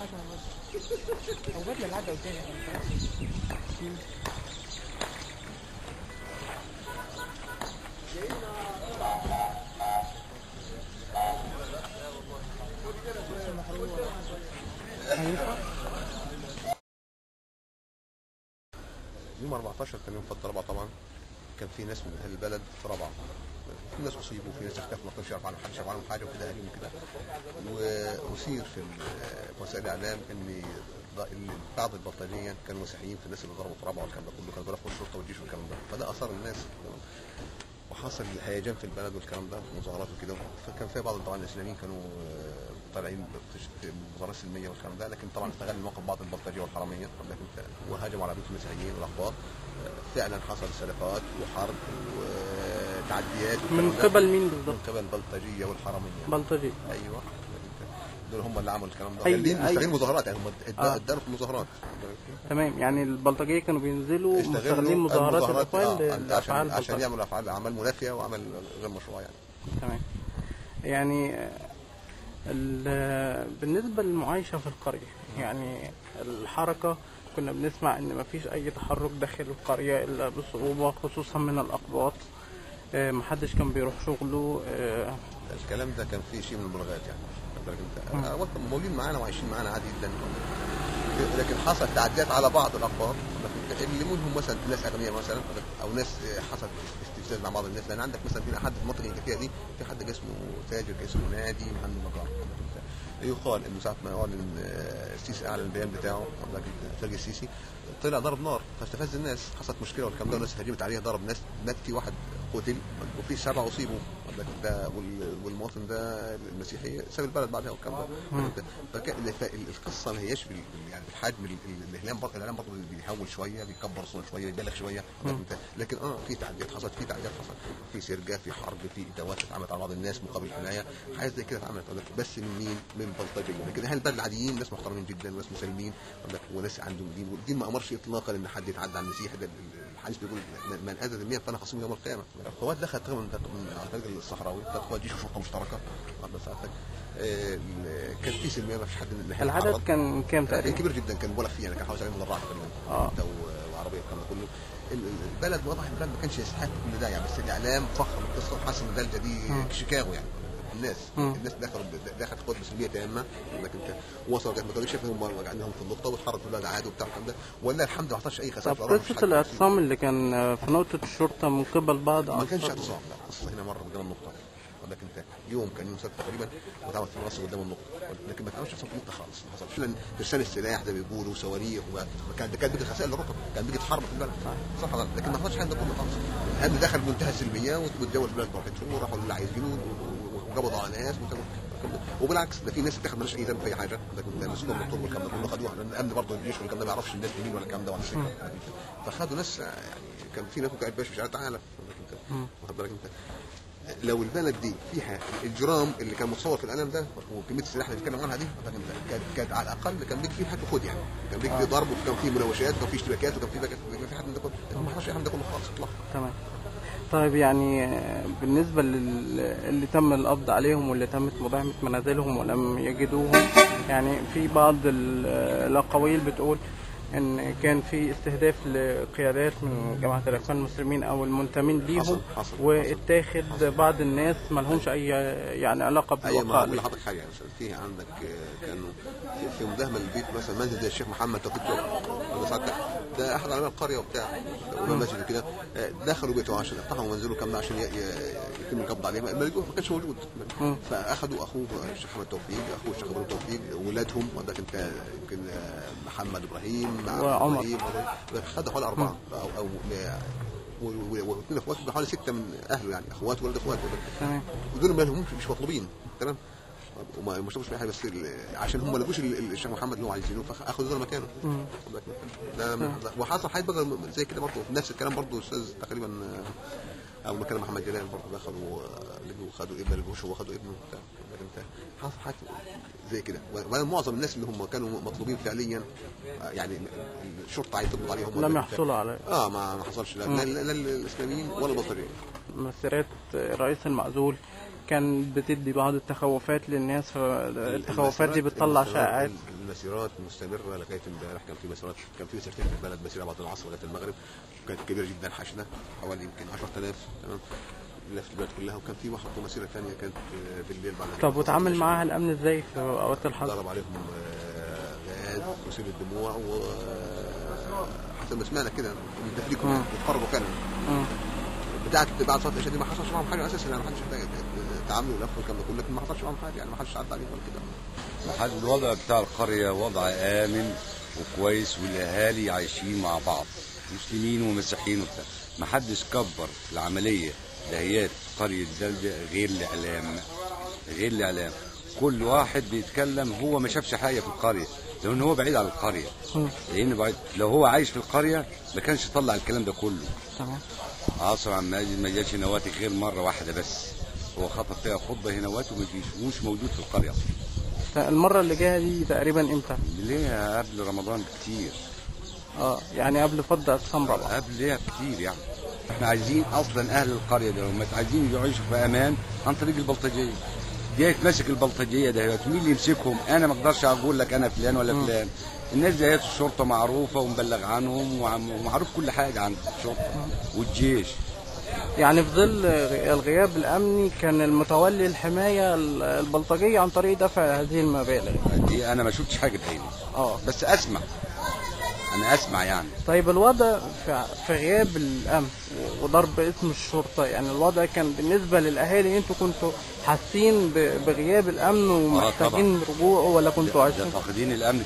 عشرة ونص او بدل العدى قدامي أنا مش عارف. مم. هينفع؟ يوم 14 كان يوم فض رابعه طبعا كان في ناس من اهل البلد في رابعه في ناس اصيبوا وفي ناس اختفوا ما كانش يعرف عنهم حد يعرف عنهم حاجه وكده اهاليهم كده واثير في ال- وسائل الاعلام ان ض- إن بعض البلطجيه كانوا مسيحيين في الناس اللي ضربوا في رابعه والكلام ده كله كانوا بيرافقوا الشرطه والجيش والكلام ده فده اثار الناس وحصل هيجان في البلد والكلام ده مظاهرات وكده فكان في بعض طبعا الاسلاميين كانوا آه، طالعين في مظاهرات سلميه والكلام ده لكن طبعا استغل الموقف بعض البلطجيه والحراميه لكن وهاجموا على بيوت المسيحيين والاخبار آه، فعلا حصل سرقات وحرب وتعديات والكلام من ده. قبل مين بالظبط؟ من قبل البلطجيه والحراميه بلطجي ايوه دول هم اللي عملوا الكلام ده أي- اللي أي- مستغلين مظاهرات يعني هم آه. اداروا في مظاهرات تمام يعني البلطجيه كانوا بينزلوا استغلوا مستغلين مظاهرات المظاهرات، الاخوان آه، لافعال عشان عشان البلطجة. يعملوا افعال اعمال منافيه واعمال غير مشروعه يعني تمام يعني آه، ال- بالنسبة للمعايشة في القرية يعني الحركة كنا بنسمع ان مفيش اي تحرك داخل القرية الا بصعوبة خصوصا من الاقباط آه، محدش كان بيروح شغله آه، الكلام ده كان فيه شيء من المبالغات يعني خد بالك انت آه، وقت موجودين معانا وعايشين معانا عادي جدا لكن حصل تعديات على بعض الاقباط اللي منهم مثلا ناس اغنياء مثلا او ناس آه، حصل استفزاز مع بعض الناس لان عندك مثلا في حد في المنطقه اللي فيها دي في حد اسمه تاجر اسمه نادي محمد مجار يقال انه ساعه ما اعلن آه، السيسي اعلن البيان بتاعه خد بالك انت، فرج السيسي طلع ضرب نار فاستفز الناس حصلت مشكله والكلام ده والناس هجمت عليه ضرب ناس مات في واحد قتل وفي سبعه اصيبوا خد بالك ده وال- والمواطن ده المسيحي ساب البلد بعدها والكلام ده فكان القصه ما هياش بال- بال- يعني بالحجم ال- ال- الاعلام برضه الاعلام برضه بيحول شويه بيكبر صوره شويه يبالغ شويه خد بالك انت. لكن اه في تعديات حصلت في تعديات حصلت في سرقه في حرب في ادوات اتعملت على بعض الناس مقابل حمايه حاجات زي كده اتعملت خد بالك. بس من مين؟ من بلطجيه لكن اهل البلد العاديين ناس محترمين جدا وناس مسالمين خد بالك، وناس عندهم دين والدين ما امرش اطلاقا ان حد يتعدى على المسيح ده ال- الحديث بيقول من- من اذى ذميا فانا خصيم يوم القيامه القوات دخلت تقريبا من من عن طريق الصحراوي كانت قوات جيش وشرطه مشتركه واخد بال ساعتك آه، ال- كان في سلميه ما فيش حد من العدد كان كام كان تقريبا؟ كبير جدا كان مبالغ فيه يعني كان حوالي 70 مدرعه تقريبا آه. ده و- وعربيه الكلام ده كله ال- ال- البلد وضع البلد ما كانش يستحق كل ده يعني بس الاعلام فخم القصه وحس ان البلده دي شيكاغو يعني الناس مم. الناس دخلوا دخلت قوات بسلميه تامه انك انت وصلوا لغايه ما كانوا شايفين هم عندهم في النقطه واتحركوا في البلد عادي وبتاع الكلام ده ولا الحمد لله ما حصلش اي طب خسائر في الأرض، مفيش قصة حد- الاعتصام اللي كان آه، في نقطة الشرطة من قبل بعض ما كانش أنصار- اعتصام لا القصه هنا مره قدام النقطه ولكن انت يوم كان يوم سبت تقريبا واتعمل في مصر قدام النقطه لكن ما كانش اعتصام في النقطه خالص ما حصلش لان ارسال السلاح ده بيقولوا صواريخ وكان ده كان بيجي خسائر للركب كان بيجي حرب في البلد صح ولا لا؟ لكن ما حصلش حاجه ده كله خالص الامن دخل بمنتهى السلميه وتجول البلد براحتهم وراحوا اللي عايزينه وقبضوا على ناس وكانوا- وبالعكس ده في ناس اتخذ مالهاش اي ذنب في اي حاجه لكن مسكوهم بالطول والكلام ده كله خدوها لان الامن برضه الجيش والكلام ده ما يعرفش الناس مين ولا الكلام ده ولا شيء فخدوا ناس يعني كان في ناس قاعد باش مش عارف تعالى واخد بالك انت لو البلد دي فيها الجرام اللي كان متصور في الاعلام ده وكميه السلاح اللي بيتكلم عنها دي واخد بالك انت؟ كانت كانت على الاقل كان بيجي فيه حد خد يعني كان بيجي فيه ضرب وكان فيه مناوشات وكان فيه اشتباكات وكان فيه باكات كان في حد من ده كله ما حصلش حد من ده كله خالص اطلاقا تمام طيب يعني آه، بالنسبة للي تم القبض عليهم واللي تمت مداهمة منازلهم ولم يجدوهم يعني في بعض ال- الأقاويل بتقول إن كان في استهداف لقيادات من جماعة الإخوان المسلمين أو المنتمين ليهم حصل- حصل- واتاخد بعض الناس ما لهمش أي يعني علاقة ايوه ما بالوقائع اقول لحضرتك حاجه يعني مثلا في عندك آه، كانوا في- في مداهمه للبيت مثلا منزل زي الشيخ محمد توفيق جوهر ولا ساعتك ده احد علماء القريه وبتاع ولا مسجد كده آه، دخلوا بيته عشان اقتحموا منزله كام ده عشان ي- ي- يتم القبض عليه ما ما لقوه، ما كانش موجود فاخذوا اخوه الشيخ محمد توفيق اخوه الشيخ ابراهيم توفيق ولادهم وعندك انت يمكن آه، محمد ابراهيم مع وعمر. ابراهيم خدوا حوالي اربعه او او و- و- واثنين اخوات حوالي سته من اهله يعني اخوات ولاد اخوات تمام ودول ما لهمش مش مطلوبين تمام وما مش مش في حاجه بس ال- عشان هم ما لقوش ال- ال- الشيخ محمد اللي هو عايزينه فاخدوا دول مكانه خد بالك. ده وحصل حاجه بقى زي كده برضه نفس الكلام برضه استاذ تقريبا آه، او مكان محمد جلال برضه دخلوا آه، لقوا خدوا ابنه لقوش هو خدوا ابنه وبتاع خد بالك انت حصل حاجه زي كده ومعظم الناس اللي هم كانوا مطلوبين فعليا آه، يعني الشرطه عايزه تقبض عليهم لم يحصلوا على اه ما ما حصلش لا لا لا الاسلاميين ولا البصريين مسيرات الرئيس المعزول كان بتدي بعض التخوفات للناس فالتخوفات دي بتطلع المسيرات- شائعات المسيرات مستمره لغايه امبارح كان في مسيرات كان في مسيرتين في البلد مسيره بعد العصر لغايه المغرب كانت كبيره جدا حشنا حوالي يمكن 10000 تمام لفت البلد كلها وكان في واحده مسيره ثانيه كانت آه، بالليل بعد طب وتعامل معاها الامن ازاي في اوقات الحظر ضرب عليهم آه، غاز وسيل الدموع و آه، حسب ما سمعنا كده من تفريقهم مم. اتخرجوا فعلا مم. بتاعت بعد صلاه العشاء دي ما حصلش معاهم حاجه اساسا يعني ما حدش احتاج تعاملوا ولف والكلام ده كله لكن ما حصلش معاهم حاجه يعني ما حدش عدى عليهم ولا كده لحد الوضع بتاع القرية وضع آمن وكويس والأهالي عايشين مع بعض مسلمين ومسيحيين وبتاع ما حدش كبر العملية دهيات قرية دلجة غير الإعلام غير الإعلام كل واحد بيتكلم هو ما شافش حاجة في القرية لأن هو بعيد عن القرية مم. لأن بعيد لو هو عايش في القرية ما كانش طلع الكلام ده كله تمام عاصر عم ماجد ما جاش نواتي غير مرة واحدة بس هو خطب فيها خطبة هنا نواتي وما جيش مش موجود في القرية أصلا المره اللي جايه دي تقريبا امتى ليه قبل رمضان بكتير اه يعني قبل فض اقسام رابعه قبل ليه كتير يعني احنا عايزين اصلا اهل القريه دول مش عايزين يعيشوا في امان عن طريق البلطجيه جاي يتمسك البلطجيه ده مين اللي يمسكهم انا ما اقدرش اقول لك انا فلان ولا فلان الناس ديت الشرطه معروفه ومبلغ عنهم وعم- ومعروف كل حاجه عن الشرطه والجيش يعني في ظل الغياب الامني كان المتولي الحمايه البلطجيه عن طريق دفع هذه المبالغ دي انا ما شفتش حاجه بعيني اه بس اسمع انا اسمع يعني طيب الوضع في في غياب الامن وضرب اسم الشرطه يعني الوضع كان بالنسبه للاهالي انتوا كنتوا حاسين ب- بغياب الامن ومحتاجين رجوع ولا كنتوا ده عايشين فاقدين الامن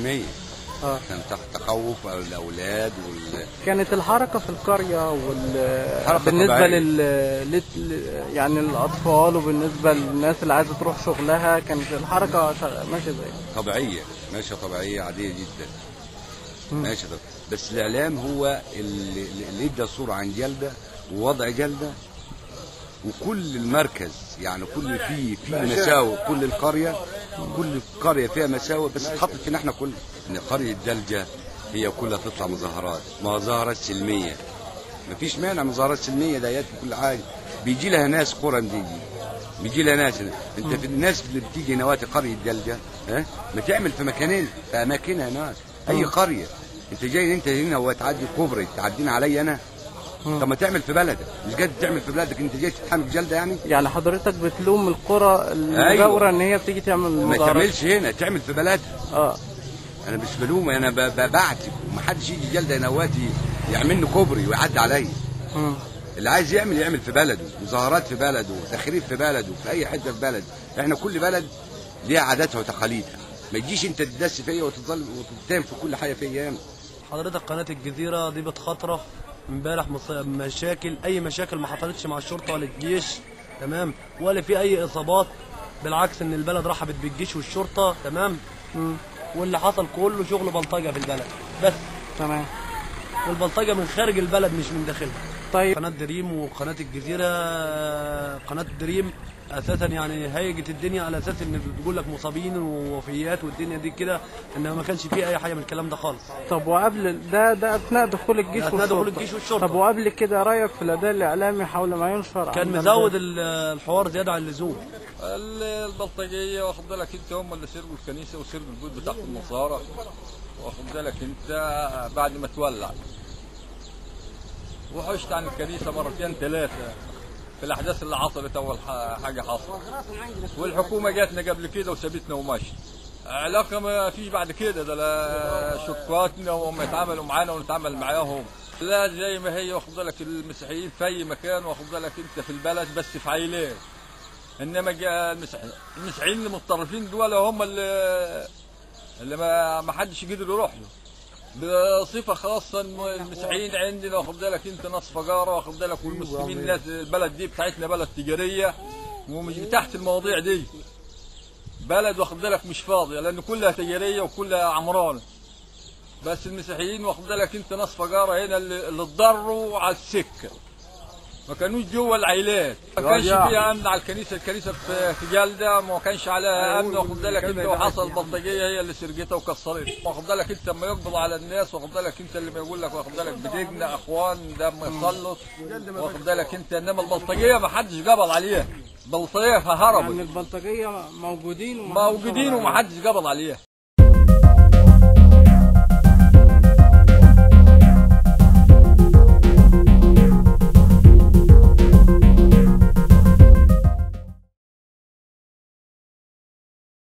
90% اه كان تحت تخوف الاولاد وال... كانت الحركه في القريه وال حركة بالنسبه طبيعية. لل... لل... يعني الاطفال وبالنسبه للناس اللي عايزه تروح شغلها كانت الحركه شغ- ماشيه ازاي طبيعيه ماشيه طبيعيه عاديه جدا ماشي طبيعية. بس الاعلام هو اللي, اللي ادى صوره عن جلده ووضع جلده وكل المركز يعني كل في في مساوئ كل القريه كل قريه فيها مساوئ بس اتحطت فينا احنا كل ان قريه دلجه هي كلها تطلع مظاهرات مظاهرات سلميه مفيش مانع مظاهرات سلميه ديات في كل حاجه بيجي لها ناس قرى بتيجي بيجي لها ناس انت في الناس اللي بتيجي نواتي قريه دلجه ها ما تعمل في مكانين في اماكنها ناس اي قريه انت جاي انت هنا وتعدي كوبري تعدينا علي انا طب ما تعمل في بلدك مش قادر تعمل في بلدك انت جاي تتحمل جلده يعني يعني حضرتك بتلوم القرى المجاوره ان هي بتيجي تعمل ما مظاهرات تعملش هنا تعمل في بلدها اه انا مش بلوم انا ب- ب- بعتب ومحدش يجي جلده نواتي يعمل لي كوبري ويعدي عليا مم. اللي عايز يعمل يعمل في بلده مظاهرات في بلده تخريب في بلده في اي حته في بلد احنا كل بلد ليها عاداتها وتقاليدها ما تجيش انت تدس فيا وتفضل وتتهم في كل حاجه فيا انا حضرتك قناة الجزيرة دي بتخاطرة امبارح مص- مشاكل أي مشاكل ما حصلتش مع الشرطة ولا الجيش تمام ولا في أي إصابات بالعكس إن البلد رحبت بالجيش والشرطة تمام مم. واللي حصل كله شغل بلطجة في البلد بس تمام والبلطجة من خارج البلد مش من داخلها طيب قناة دريم وقناة الجزيرة قناة دريم اساسا يعني هيجت الدنيا على اساس ان بتقول لك مصابين ووفيات والدنيا دي كده انما ما كانش فيه اي حاجه من الكلام ده خالص طب وقبل ده ده اثناء دخول الجيش أثناء دخول والشرطة. الجيش والشرطة. طب وقبل كده رايك في الاداء الاعلامي حول ما ينشر كان عن مزود ده؟ ال- الحوار زياده عن اللزوم ال- البلطجيه واخد بالك انت هم اللي سرقوا الكنيسه وسرقوا البيوت بتاعت النصارى واخد بالك انت بعد ما تولع وحشت عن الكنيسه مرتين ثلاثه في الاحداث اللي حصلت اول ح- حاجه حصلت والحكومه جاتنا قبل كده وسابتنا ومشت علاقه ما فيش بعد كده ده لا شكواتنا وهم يتعاملوا معانا ونتعامل معاهم لا زي ما هي واخد بالك المسيحيين في اي مكان واخد بالك انت في البلد بس في عائلات انما جاء المسيحيين المسيحيين المتطرفين دول هم اللي اللي ما ما حدش قدر يروح له بصفه خاصه إن المسيحيين عندنا واخد بالك انت ناس فقاره واخد بالك والمسلمين ناس البلد دي بتاعتنا بلد تجاريه ومش تحت المواضيع دي بلد واخد بالك مش فاضيه لان كلها تجاريه وكلها عمرانه بس المسيحيين واخد بالك انت ناس فقاره هنا اللي اللي اتضروا على السكه ما كانوش جوه العائلات ما كانش فيها امن على الكنيسه الكنيسه في في جلده ما كانش عليها امن واخد بالك انت وحصل بلطجيه هي اللي سرقتها وكسرتها واخد بالك انت لما يقبض على الناس واخد بالك انت اللي بيقول لك واخد بالك بدقنا اخوان دم يخلص واخد بالك انت انما البلطجيه ما حدش قبض عليها بلطيفها يعني هربوا البلطجيه موجودين وما حدش موجودين قبض عليهم. ومحدش قبض عليها